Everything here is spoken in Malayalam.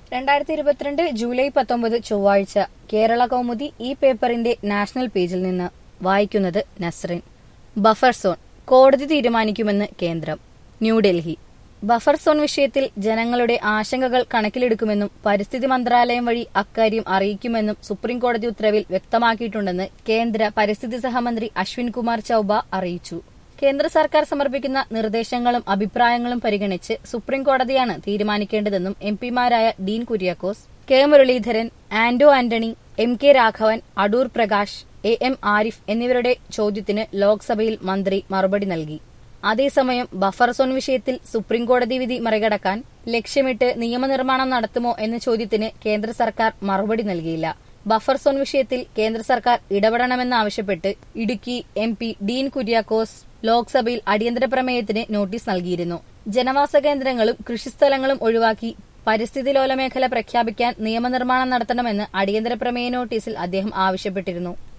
രണ്ടായിരത്തി ഇരുപത്തിരണ്ട് ജൂലൈ പത്തൊമ്പത് ചൊവ്വാഴ്ച കേരള കൗമുദി ഈ പേപ്പറിന്റെ നാഷണൽ പേജിൽ നിന്ന് വായിക്കുന്നത് നസ്റിൻ ബഫർ സോൺ കോടതി തീരുമാനിക്കുമെന്ന് കേന്ദ്രം ന്യൂഡൽഹി ബഫർ സോൺ വിഷയത്തിൽ ജനങ്ങളുടെ ആശങ്കകൾ കണക്കിലെടുക്കുമെന്നും പരിസ്ഥിതി മന്ത്രാലയം വഴി അക്കാര്യം അറിയിക്കുമെന്നും സുപ്രീംകോടതി ഉത്തരവിൽ വ്യക്തമാക്കിയിട്ടുണ്ടെന്ന് കേന്ദ്ര പരിസ്ഥിതി സഹമന്ത്രി അശ്വിൻ കുമാർ ചൌബ അറിയിച്ചു കേന്ദ്ര സർക്കാർ സമർപ്പിക്കുന്ന നിർദ്ദേശങ്ങളും അഭിപ്രായങ്ങളും പരിഗണിച്ച് സുപ്രീം കോടതിയാണ് തീരുമാനിക്കേണ്ടതെന്നും എം പിമാരായ Dean Kuriakose K Muraleedharan Anto Antony M K Raghavan Adoor Prakash A M Arif എന്നിവരുടെ ചോദ്യത്തിന് ലോക്സഭയിൽ മന്ത്രി മറുപടി നൽകി അതേസമയം ബഫർ സോൺ വിഷയത്തിൽ സുപ്രീം കോടതി വിധി മറികടക്കാൻ ലക്ഷ്യമിട്ട് നിയമനിർമ്മാണം നടത്തുമോ എന്ന ചോദ്യത്തിന് കേന്ദ്ര സർക്കാർ മറുപടി നൽകിയില്ല ബഫർ സോൺ വിഷയത്തിൽ കേന്ദ്ര സർക്കാർ ഇടപെടണമെന്നാവശ്യപ്പെട്ട് Idukki M P Dean Kuriakose ലോക്സഭയിൽ അടിയന്തര പ്രമേയത്തിന് നോട്ടീസ് നൽകിയിരുന്നു ജനവാസ കേന്ദ്രങ്ങളും കൃഷിസ്ഥലങ്ങളും ഒഴിവാക്കി പരിസ്ഥിതി ലോല മേഖല പ്രഖ്യാപിക്കാൻ നിയമനിർമ്മാണം നടത്തണമെന്ന് അടിയന്തര പ്രമേയ നോട്ടീസിൽ അദ്ദേഹം ആവശ്യപ്പെട്ടിരുന്നു